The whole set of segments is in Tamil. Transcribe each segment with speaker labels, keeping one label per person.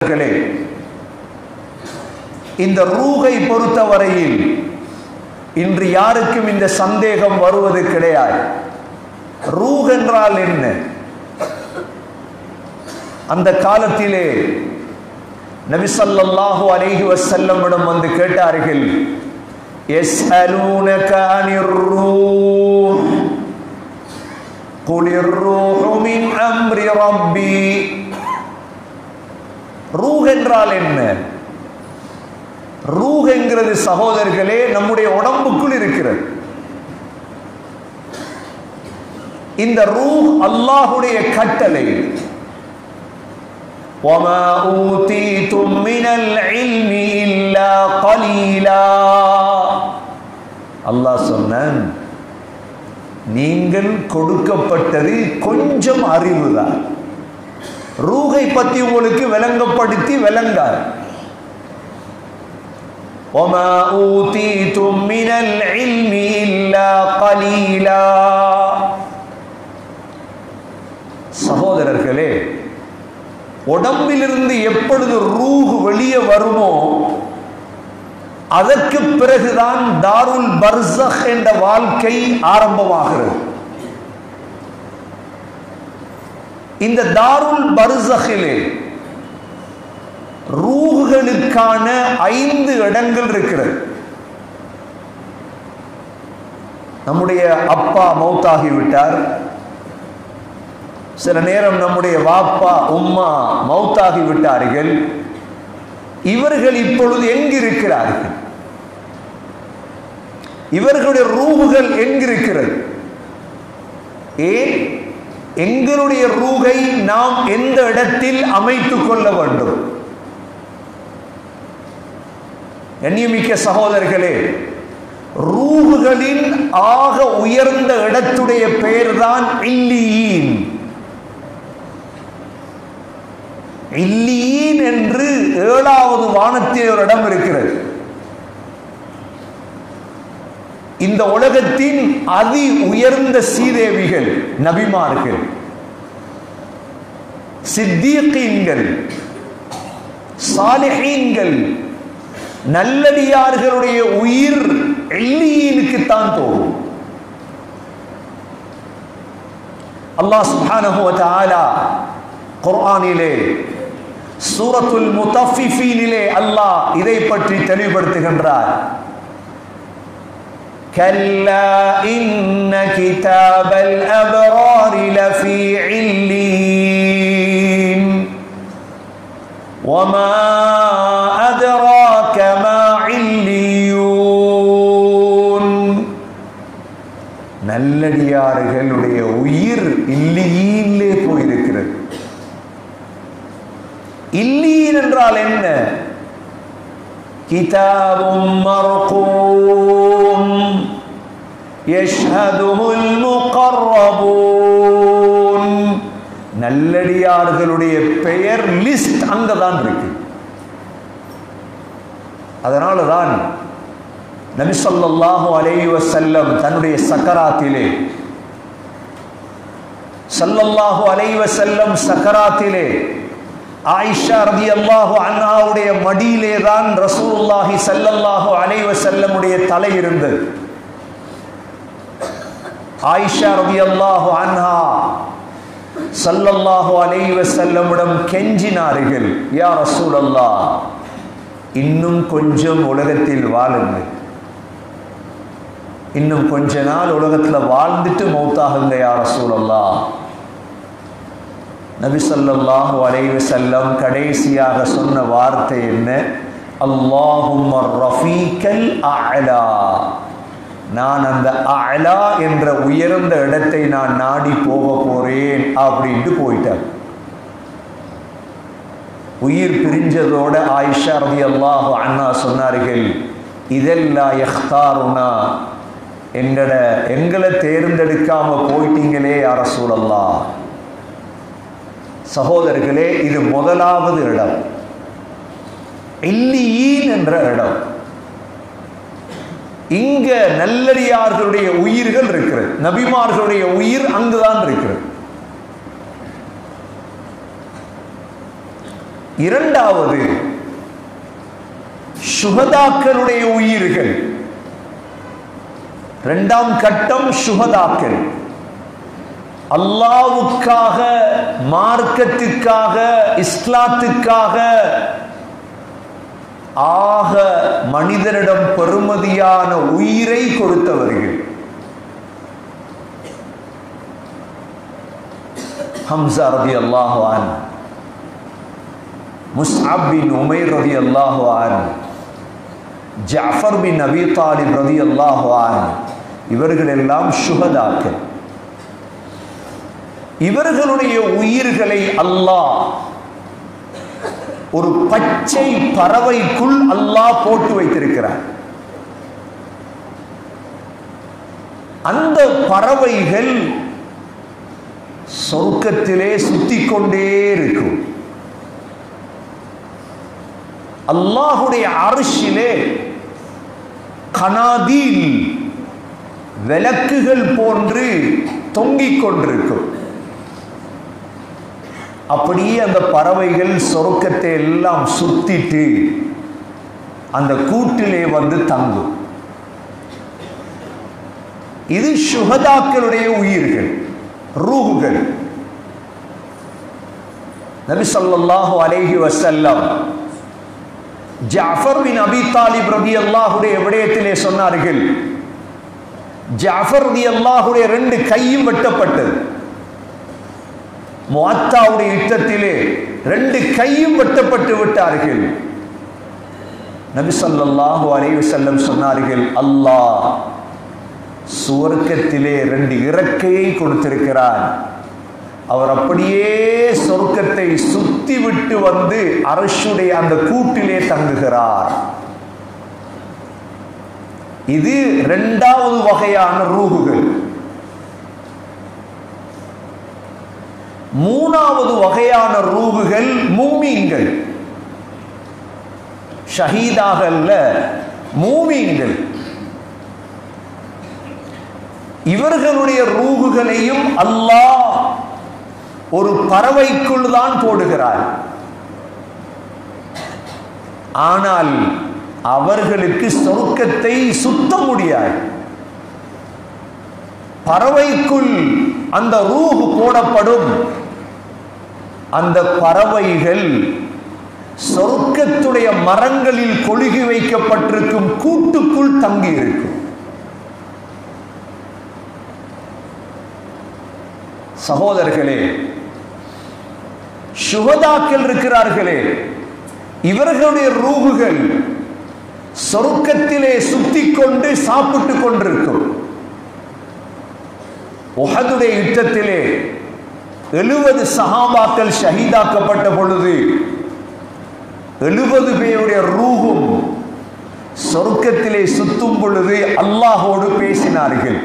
Speaker 1: சகோதரர்களே இந்த ரூகை பொறுத்தவரையில் இன்று யாருக்கும் இந்த சந்தேகம் வருவது கிடையாது ரூஹ் என்றால் என்ன அந்த காலத்திலே நபிசல்லாஹு அலைஹி வசல்லமிடம் வந்து கேட்டார்கள் يسألونك عن الروح قل الروح من أمر ربي ரூஹ் என்றால் என்ன ரூஹ் என்கிறது சகோதரர்களே நம்முடைய உடம்புக்குள் இருக்கிறது இந்த ரூஹ் அல்லாஹுடைய கட்டளை وما أوتيتم من العلم إلا قليلا அல்லாஹ் சொன்னான் நீங்கள் கொடுக்கப்பட்டது கொஞ்சம் அறிவுதான் ரூகை பத்தி உங்களுக்கு விளங்கப்படுத்தி விளங்கார் وما أوتيتم من العلم إلا قليلا சகோதரர்களே உடம்பிலிருந்து எப்பொழுது ரூஹ் வெளியே வருமோ அதற்கு பிறகுதான் தாருல் பர்சக் என்ற வாழ்க்கை ஆரம்பமாகிறது இந்த தாருல் பர்சகிலே ரூஹுகளுக்கான ஐந்து இடங்கள் இருக்கிறது நம்முடைய அப்பா மௌத்தாகி விட்டார் சில நேரம் நம்முடைய வாப்பா உம்மா மௌத்தாகி விட்டார்கள் இவர்கள் இப்பொழுது எங்கிருக்கிறார்கள் இவர்களுடைய ரூகுகள் எங்கிருக்கிறது ஏன் எங்களுடைய ரூகை நாம் எந்த இடத்தில் அமைத்துக் கொள்ள வேண்டும் கண்ணியமிக்க சகோதரர்களே ரூகுகளின் ஆக உயர்ந்த இடத்துடைய பெயர்தான் இல்லியீன் இல்லீன் என்று ஏழாவது வானத்தில் ஒரு இடம் இருக்கிறது இந்த உலகத்தின் அதி உயர்ந்த சீதேவிகள் நபிமார்கள் சித்தீக்கீன்கள் சாலிஹீன்கள் நல்லடியார்களுடைய உயிர் எல்லியீனுக்குத்தான் போகும் அல்லாஹ் சுப்ஹானஹு வ தஆலா குர்ஆனிலே சூரத்துல் முத்தஃபிஃபீனிலே அல்லாஹ் இதை பற்றி தெளிவுபடுத்துகின்றார் كلا إن كتاب الأبرار لفي علين وما أدراك ما عليون நல்லடியார்களுடைய உயிர் இல்லியிலே போயிருக்கிறது இல்லீன் என்றால் என்ன கிதாபும் மர்கூம் யஷ்ஹதுல் முகர்ரபூன் நல்லடியார்களுடைய பெயர் லிஸ்ட் அங்கதான் இருக்கு அதனால தான் நபிசல்லாஹு அலைஹி வஸல்லம் தன்னுடைய சக்கராத்திலே சல்லல்லாஹு அலைஹி வஸல்லம் சக்கராத்திலே ஆயிஷா ரதி அல்லாஹு அண்ணாவுடைய மடியிலே தான் ரசூலுல்லாஹி சல்லல்லாஹு அலைஹி வஸல்லமுடைய தலை இருந்தது ஆயிஷா ரதி அல்லாஹு அன்ஹா சல்லல்லாஹு அலைஹி வஸல்லமிடம் கெஞ்சினார்கள் யா ரசூலல்லாஹ் இன்னும் கொஞ்சம் உலகத்தில் வாழுங்கள் இன்னும் கொஞ்ச நாள் உலகத்துல வாழ்ந்துட்டு மௌத்தாகுங்க யா ரசூலல்லாஹ் நபி ஸல்லல்லாஹு அலைஹி வஸல்லம் கடைசியாக சொன்ன வார்த்தை என்ன அல்லாஹும்ம ரஃபீக்கல் அஅலா நான் அந்த அலா என்ற உயர்ந்த இடத்தை நான் நாடி போக போறேன் அப்படின்ட்டு போயிட்டார் உயிர் பிரிஞ்சதோட ஆயிஷா ரதி அல்லாஹு அண்ணா சொன்னார்கள் இதெல்லாம் எஹ்தாருனா எங்கட எங்களை தேர்ந்தெடுக்காம போயிட்டீங்களே யார சூழல்லா சகோதரர்களே இது முதலாவது இடம் இல்லியீன் என்ற இடம் இங்க நல்லடியார்களுடைய உயிர்கள் இருக்கிறது நபிமார்களுடைய உயிர் அங்குதான் இருக்கிறது இரண்டாவது சுகதாக்களுடைய உயிர்கள் இரண்டாம் கட்டம் சுகதாக்கள் அல்லாவுக்காக மார்க்கத்துக்காக இஸ்லாத்துக்காக ஆக மனிதனிடம் பெருமதியான உயிரை கொடுத்தவர்கள் ஹம்சா ரதி அல்லாஹான் முஸ்அப் பின் உமைர் ரதி அல்லாஹான் ஜாஃபர் பின் நபி தாலிப் ரதி அல்லாஹான் இவர்கள் எல்லாம் சுகதாக்கள் இவர்களுடைய உயிர்களை அல்லாஹ் ஒரு பச்சை பறவைக்குள் அல்லாஹ் போட்டு வைத்திருக்கிறார் அந்த பறவைகள் சொர்க்கத்திலே சுத்தி கொண்டே இருக்கும் அல்லாஹுடைய அரிசிலே கனாதீல் விளக்குகள் போன்று தொங்கிக் கொண்டிருக்கும் அப்படியே அந்த பறவைகள் சொருக்கத்தை எல்லாம் சுத்திட்டு அந்த கூட்டிலே வந்து தங்கும் இது சுகதாக்களுடைய உயிர்கள் ரூகுகள் நபி ஸல்லல்லாஹு அலைஹி வஸல்லம் ஜாஃபர் பின் அபி தாலிப் ரதி அல்லாஹுடைய விடயத்திலே சொன்னார்கள் ஜாஃபர் ரதி அல்லாஹுடைய ரெண்டு கையும் வெட்டப்பட்டது முவாத்தாவுடைய யுத்தத்திலே ரெண்டு கையும் வெட்டப்பட்டு விட்டார்கள் நபி ஸல்லல்லாஹு அலைஹி வஸல்லம் சொன்னார்கள் அல்லாஹ் சுவர்க்கத்திலே ரெண்டு இறக்கையை கொடுத்திருக்கிறார் அவர் அப்படியே சொர்க்கத்தை சுத்தி விட்டு வந்து அரசுடைய அந்த கூட்டிலே தங்குகிறார் இது இரண்டாவது வகையான ரூகுகள் மூணாவது வகையான ரூகுகள் மும்மீன்கள் ஷஹீதாகல்ல மூமீன்கள் இவர்களுடைய ரூகுகளையும் அல்லாஹ் ஒரு பறவைக்குள் தான் போடுகிறார் ஆனால் அவர்களுக்கு சொர்க்கத்தை சுத்த முடியாது பறவைக்குள் அந்த ரூஹு போடப்படும் அந்த பறவைகள் சொர்க்கத்துடைய மரங்களில் கொழுகி வைக்கப்பட்டிருக்கும் கூட்டுக்குள் தங்கி இருக்கும் சகோதரர்களே சுகதாக்கள் இருக்கிறார்களே இவர்களுடைய ரூகுகள் சொர்க்கத்திலே சுத்தி கொண்டு சாப்பிட்டு கொண்டிருக்கும் உஹதுடைய யுத்தத்திலே எழுபது சஹாபாக்கள் ஷஹீதாக்கப்பட்ட பொழுது எழுபது பேருடைய ரூகும் சொர்க்கத்திலே சுத்தும் பொழுது அல்லாஹோடு பேசினார்கள்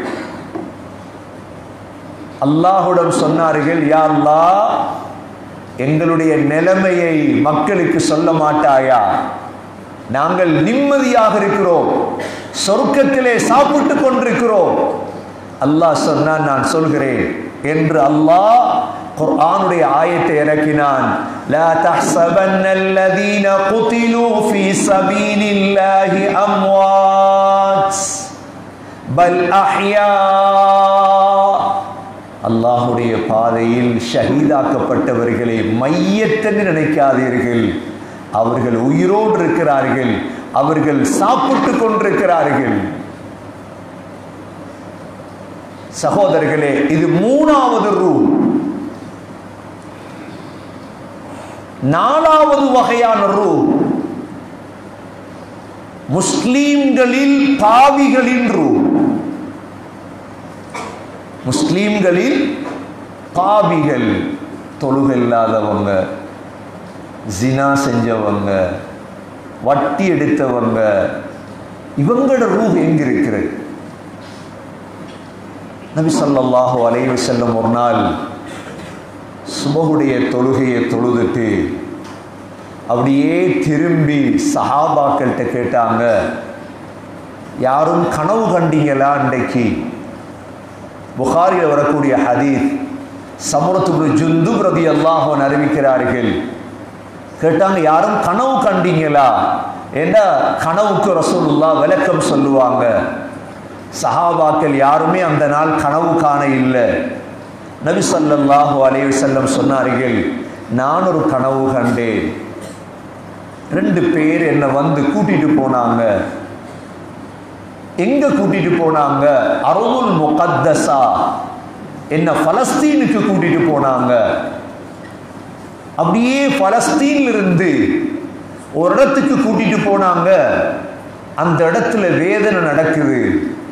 Speaker 1: அல்லாஹுடன் சொன்னார்கள் யா அல்லாஹ் எங்களுடைய நிலைமையை மக்களுக்கு சொல்ல மாட்டாயா நாங்கள் நிம்மதியாக இருக்கிறோம் சொர்க்கத்திலே சாப்பிட்டு கொண்டிருக்கிறோம் அல்லாஹ் சொன்னான் நான் சொல்கிறேன் என்று அல்லாஹ் குர்ஆனுடைய ஆயத்தை இறக்கினான் லா தஹ்சபன்ன الذين قتلوا في سبيل الله اموات بل احياء அல்லாஹுடைய பாதையில் ஷஹீதாக்கப்பட்டவர்களை மையத்தென்று நினைக்காதீர்கள் அவர்கள் உயிரோடு இருக்கிறார்கள் அவர்கள் சாப்பிட்டு கொண்டிருக்கிறார்கள் சகோதரர்களே இது மூணாவது ரூ நாலாவது வகையான ரூ முஸ்லீம்களில் பாவிகளின் ரூ முஸ்லீம்களில் பாவிகள் தொழுகை இல்லாதவங்க ஜினா செஞ்சவங்க வட்டி எடுத்தவங்க இவங்களோட ரூஹ் எங்க இருக்கிறது நபி ஸல்லல்லாஹு அலைஹி வஸல்லம் ஒரு நாள் சுபகுடைய தொழுகையை தொழுதுட்டு அப்படியே திரும்பி சஹாபாக்கள்கிட்ட கேட்டாங்க யாரும் கனவு கண்டீங்களா இன்றைக்கு புகாரில் வரக்கூடிய ஹதீஸ் சமுரத்துபு ஜுந்து பிரதி அல்லாஹன் அறிவிக்கிறார்கள் கேட்டாங்க யாரும் கனவு கண்டீங்களா ஏண்டா கனவுக்கு ரசூலுல்லா விளக்கம் சொல்லுவாங்க சஹாபாக்கள் யாருமே அந்த நாள் கனவு காண இல்லை நபி ஸல்லல்லாஹு அலைஹி வஸல்லம் சொன்னார்கள் நான் ஒரு கனவு கண்டேன் ரெண்டு பேர் என்னை வந்து கூட்டிட்டு போனாங்க எங்க கூட்டிட்டு போனாங்க அருள் முகத்தசா என்ன பலஸ்தீனுக்கு கூட்டிட்டு போனாங்க அப்படியே பலஸ்தீன்ல இருந்து ஒரு இடத்துக்கு கூட்டிட்டு போனாங்க அந்த இடத்துல வேதனை நடக்குது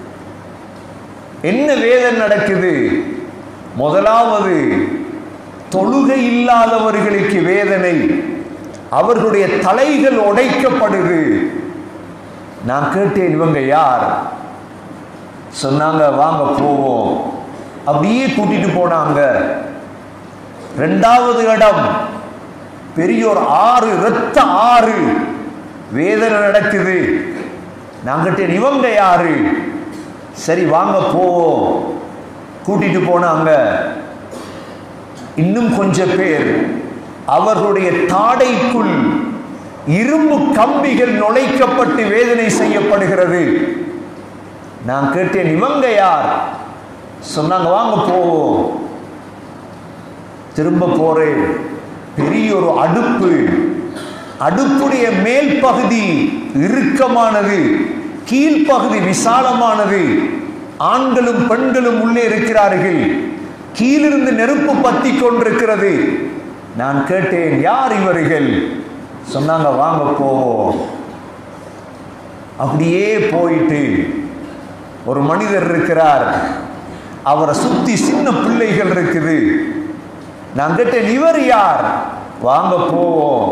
Speaker 1: என்ன வேதனை நடக்குது முதலாவது தொழுகை இல்லாதவர்களுக்கு வேதனை அவர்களுடைய தலைகள் உடைக்கப்படுது நான் கேட்டேன் இவங்க யார் சொன்னாங்க வாங்க போவோம் அப்படியே கூட்டிட்டு போனாங்க ரெண்டாவது இடம் பெரிய ஒரு ஆறு இரத்த ஆறு வேதனை நடக்குது நான் கேட்டேன் இவங்க யாரு சரி வாங்க போவோம் கூட்டிட்டு போனாங்க இன்னும் கொஞ்சம் பேர் அவர்களுடைய தாடைக்குள் இரும்பு கம்பிகள் நுழைக்கப்பட்டு வேதனை செய்யப்படுகிறது நான் கேட்டேன் இவங்க யார் சொன்னாங்க வாங்க போவோம் திரும்ப போறேன் பெரிய ஒரு அடுப்பு அடுப்புடைய மேல் பகுதி இறுக்கமானது கீழ்ப்பகுதி விசாலமானது ஆண்களும் பெண்களும் உள்ளே இருக்கிறார்கள் கீழிருந்து நெருப்பு பத்தி கொண்டிருக்கிறது நான் கேட்டேன் யார் இவர்கள் சொன்னாங்க வாங்க போவோம் அப்படியே போயிட்டு ஒரு மனிதர் இருக்கிறார் அவரை சுத்தி சின்ன பிள்ளைகள் இருக்குது நான் கேட்டேன் இவர் யார் வாங்க போவோம்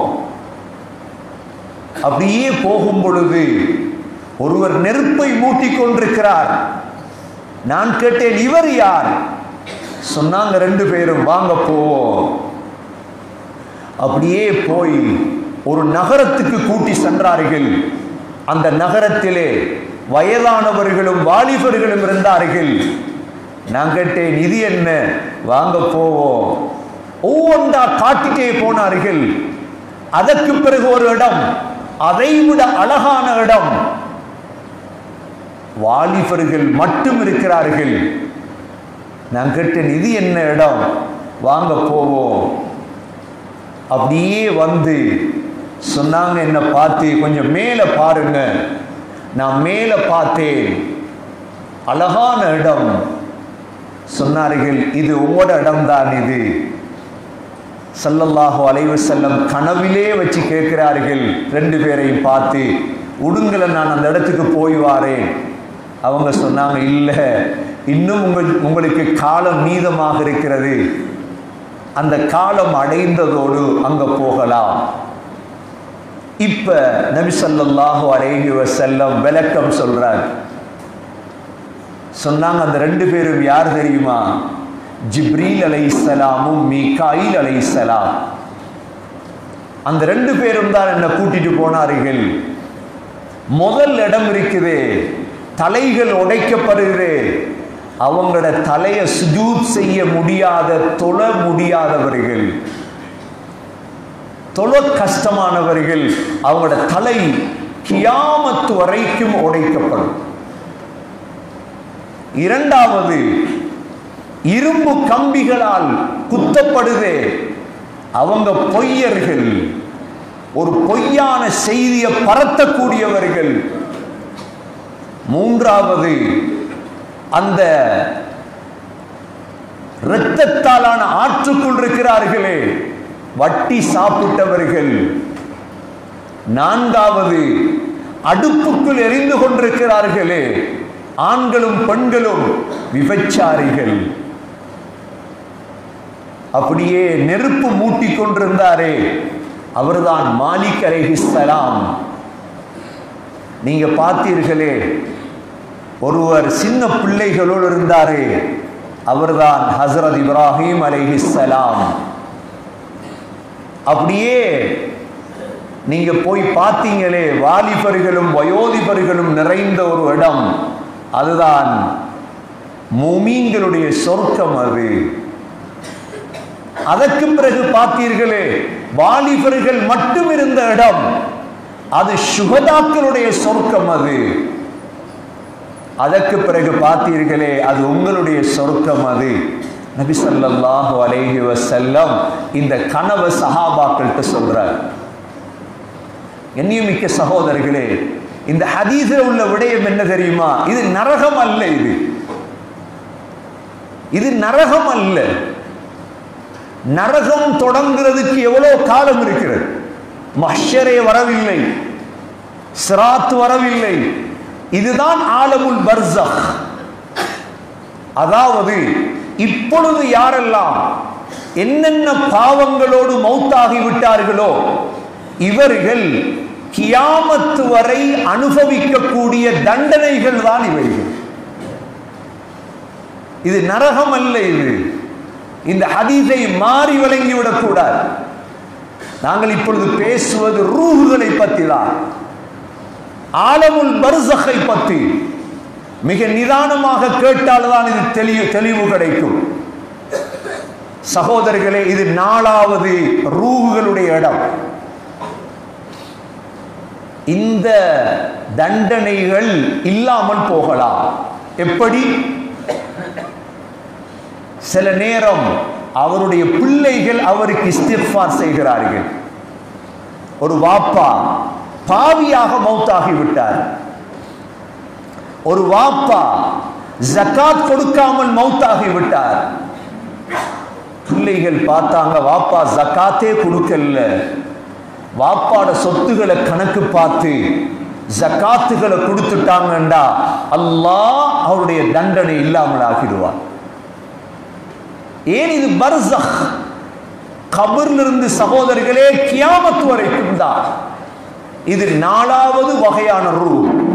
Speaker 1: அப்படியே போகும் பொழுது ஒருவர் நெருப்பை மூட்டிக் கொண்டிருக்கிறார் நான் கேட்டேன் இவர் யார் சொன்னாங்க ரெண்டு பேரும் வாங்க போவோம் அப்படியே போய் ஒரு நகரத்துக்கு கூட்டி சென்றார்கள் அந்த நகரத்திலே வயதானவர்களும் வாலிபர்களும் இருந்தார்கள் நான் கேட்டேன் இது என்ன வாங்க போவோம் ஒவ்வொன்றா காட்டிட்டே போனார்கள் அதற்கு பிறகு ஒரு இடம் அதைவிட அழகான இடம் வாலிபர்கள் மட்டும் இருக்கிறார்கள் நான் கேட்டேன் இது என்ன இடம் வாங்க போவோம் அப்படியே வந்து சொன்னாங்க என்ன பார்த்து கொஞ்சம் மேலே பாருங்க நான் மேலே பார்த்தேன் அழகான இடம் சொன்னார்கள் இது உங்களோட இடம்தான் இது சல்லல்லாஹு அலைவு செல்லம் கனவிலே வச்சு கேட்கிறார்கள் ரெண்டு பேரையும் பார்த்து உடுங்களை நான் அந்த இடத்துக்கு போய் வாரேன் அவங்க சொன்னாங்க இல்லை இன்னும் உங்கள் உங்களுக்கு காலம் மீதமாக இருக்கிறது அந்த காலம் அடைந்ததோடு அங்க போகலாம் இப்ப நபி ஸல்லல்லாஹு அலைஹி வஸல்லம் விளக்கம் சொல்றார் சொன்னாங்க அந்த ரெண்டு பேரும் யார் தெரியுமா ஜிப்ரீல் அலைஹிஸ்ஸலாமும் மீகாயில் அலைஹிஸ்ஸலாம் அந்த ரெண்டு பேரும் தான் என்ன கூட்டிட்டு போனார்கள் முதல் இடம் இருக்குது தலைகள் உடைக்கப்படுகிறது அவங்களோட தலையை சுஜூத் செய்ய முடியாத தொழ முடியாதவர்கள் தொழ கஷ்டமானவர்கள் அவங்களோட தலை கியாமத்து வரைக்கும் உடைக்கப்படும் இரண்டாவது இரும்பு கம்பிகளால் குத்தப்படுதே அவங்க பொய்யர்கள் ஒரு பொய்யான செய்தியை பரத்தக்கூடியவர்கள் மூன்றாவது அந்த இரத்தத்தாலான ஆற்றுக்குள் இருக்கிறார்களே வட்டி சாப்பிட்டவர்கள் நான்காவது அடுப்புக்குள் எரிந்து கொண்டிருக்கிறார்களே ஆண்களும் பெண்களும் விபச்சாரிகள் அப்படியே நெருப்பு மூட்டிக் கொண்டிருந்தாரே அவர்தான் மாலிக் அலைஹிஸ்ஸலாம் நீங்க பார்த்தீர்களே ஒருவர் சின்ன பிள்ளைகளோடு இருந்தாரே அவர்தான் ஹசரத் இப்ராஹிம் அலைஹிஸ்ஸலாம் அப்படியே நீங்க போய் பார்த்தீங்களே வாலிபர்களும் வயோதிபர்களும் நிறைந்த ஒரு இடம் அதுதான் மூமீன்களுடைய சொர்க்கம் அது அதற்கு பிறகு பார்த்தீர்களே வாலிபர்கள் மட்டும் இருந்த இடம் அது சுகதாக்களுடைய சொர்க்கம் அது அதற்கு பிறகு பார்த்தீர்களே அது உங்களுடைய சொர்க்கம் அது நபி ஸல்லல்லாஹு அலைஹி வஸல்லம் இந்த கனவை சஹாபாக்கள்கிட்ட சொல்றார் எண்ணியமிக்க சகோதரர்களே இந்த ஹதீஸில் உள்ள விடயம் என்ன தெரியுமா இது நரகம் அல்ல இது இது நரகம் அல்ல நரகம் தொடங்குறதுக்கு எவ்வளவு காலம் இருக்கிறது மஹ்ஷரே வரவில்லை சிராத் வரவில்லை இதுதான் ஆலமுல் பர்சக் அதாவது இப்பொழுது யாரெல்லாம் என்னென்ன பாவங்களோடு மௌத்தாகி விட்டார்களோ இவர்கள் கியாமத்து வரை அனுபவிக்கக்கூடிய தண்டனைகள் தான் இவைகள் இது நரகம் அல்ல இது இந்த ஹதீஸை மாறி விளங்கிவிடக் கூடாது நாங்கள் இப்பொழுது பேசுவது ரூஹுகளை பற்றி தான் ஆலமுல் பர்சகை பற்றி மிக நிதானமாக கேட்டால்தான் இது தெளிவு தெளிவு கிடைக்கும் சகோதரர்களே இது நாலாவது ரூகுகளுடைய இடம் இந்த தண்டனைகள் இல்லாமல் போகலாம் எப்படி சில நேரம் அவருடைய பிள்ளைகள் அவருக்கு இஸ்திஃபார் செய்கிறார்கள் ஒரு வாப்பா பாவியாக மௌத்தாகி விட்டார் ஒரு வாப்பா ஜக்காத் கொடுக்காமல் மௌத்தாகி விட்டார் பிள்ளைகள் பார்த்தாங்க வாப்பா ஜக்காத்தே கொடுக்கல வாப்பாட சொத்துக்களை கணக்கு பார்த்து ஜக்காத்துகளை கொடுத்துட்டாங்கண்டா அல்லாஹ் அவருடைய தண்டனை இல்லாமல் ஆகிடுவார் ஏன் இது பர்சக் கபர்ல இருந்து சகோதரர்களே கியாமத்து வரைக்கும் தான் இது நாலாவது வகையான ரூ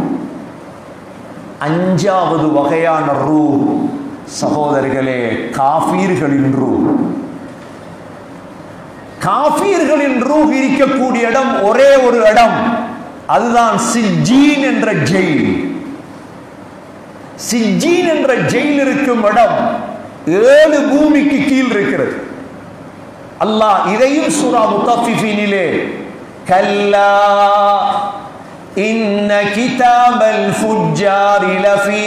Speaker 1: அஞ்சாவது வகையான ரூ சகோதரர்களே காஃபீர்களின் ரூ காஃபீர்களின் ரூஹ் இருக்கக்கூடிய இடம் ஒரே ஒரு இடம் அதுதான் சிஜீன் என்ற ஜெயில் சிஜீன் என்ற ஜெயில் இருக்கும் இடம் ஏழு பூமிக்கு கீழ் இருக்கிறது அல்லாஹ் இதையும் சூரா முத்தஃபிஃபினிலே கல்லா இன்ன கிதாபல் ஃபுஜ்ஜார் லஃபி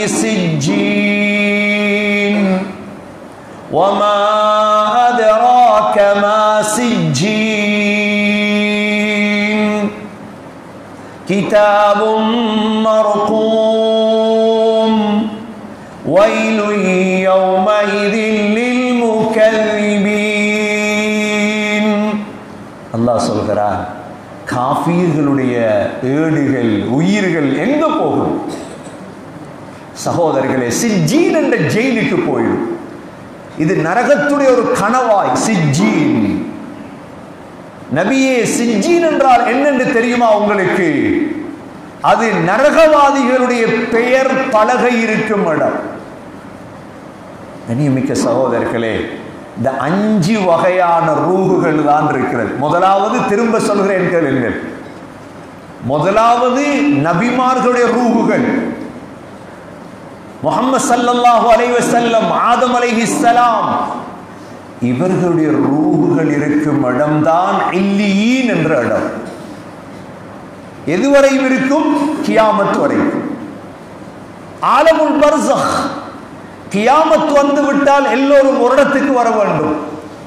Speaker 1: சிஜ்ஜீன் وما أدراك ما سجين كتاب مرقوم ويل يومئذ للمكذبين அல்லாஹ் சொல்கிறார் காஃபீர்களுடைய ஏடுகள் உயிர்கள் எங்க போகும் சகோதரர்களே சிஜீன் என்ற ஜெயிலுக்கு போயிடும் இது நரகத்துடைய ஒரு கனவாய் சிஜீன் நபியே சிஜீன் என்றால் என்னென்று தெரியுமா உங்களுக்கு அது நரகவாதிகளுடைய பெயர் பலகை இருக்கும் இடம் கண்ணியமிக்க சகோதரர்களே இந்த அஞ்சு வகையான ரூகுகள் தான் இருக்கிறது முதலாவது திரும்ப சொல்கிறேன் கேளுங்கள் முதலாவது நபிமார்களுடைய ரூகுகள் முகமது சல்லல்லாஹு அலைஹி வஸல்லம் ஆதம் அலைஹிஸ்ஸலாம் இவர்களுடைய ரூகுகள் இருக்கும் இடம்தான் இல்லியீன் என்ற இடம் எதுவரையும் இருக்கும் கியாமத் வரைக்கும் ஆலமுல் பர்சக் கியாமத் வந்து விட்டால் எல்லோரும் ஒரு இடத்துக்கு வர வேண்டும்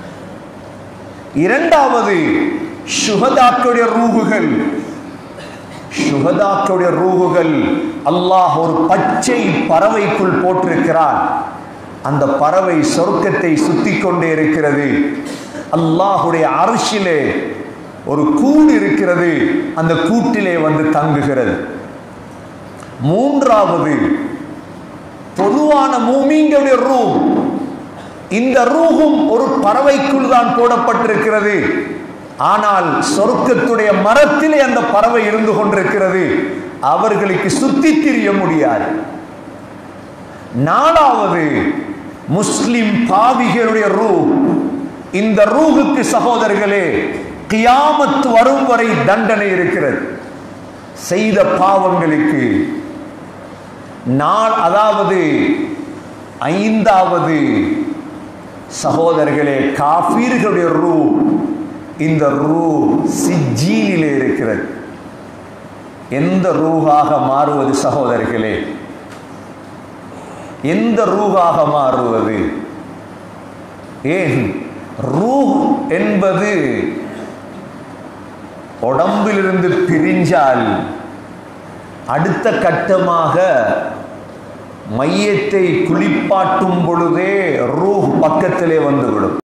Speaker 1: இரண்டாவது சுகதாக்களுடைய ரூகுகள் சுகதாக்களுடைய ரூகுகள் அல்லாஹ் ஒரு பச்சை பறவைக்குள் போட்டிருக்கிறான் அந்த பறவை சொர்க்கத்தை சுத்தி கொண்டே இருக்கிறது அல்லாஹுடைய அரசிலே ஒரு கூடு இருக்கிறது அந்த கூட்டிலே வந்து தங்குகிறது மூன்றாவது பொதுவான மூமிங்களுடைய ரூ இந்த ரூகும் ஒரு பறவைக்குள் தான் போடப்பட்டிருக்கிறது ஆனால் சொர்க்கத்துடைய மரத்திலே அந்த பறவை இருந்து கொண்டிருக்கிறது அவர்களுக்கு சுத்தி திரிய முடியாது நாலாவது முஸ்லிம் பாவிகளுடைய ரூ இந்த ரூகுக்கு சகோதரர்களே கியாமத் வரும் வரை தண்டனை இருக்கிறது செய்த பாவங்களுக்கு நாள் அதாவது ஐந்தாவது சகோதரர்களே காபீர்களுடைய ரூ இந்த ரூ சிஜீனிலே இருக்கிறது எந்த ரூகாக மாறுவது சகோதரர்களே எந்த ரூகாக மாறுவது ஏன் ரூஹ் என்பது உடம்பிலிருந்து பிரிஞ்சால் அடுத்த கட்டமாக மையத்தை குளிப்பாட்டும் பொழுதே ரூஹ் பக்கத்திலே வந்துவிடும்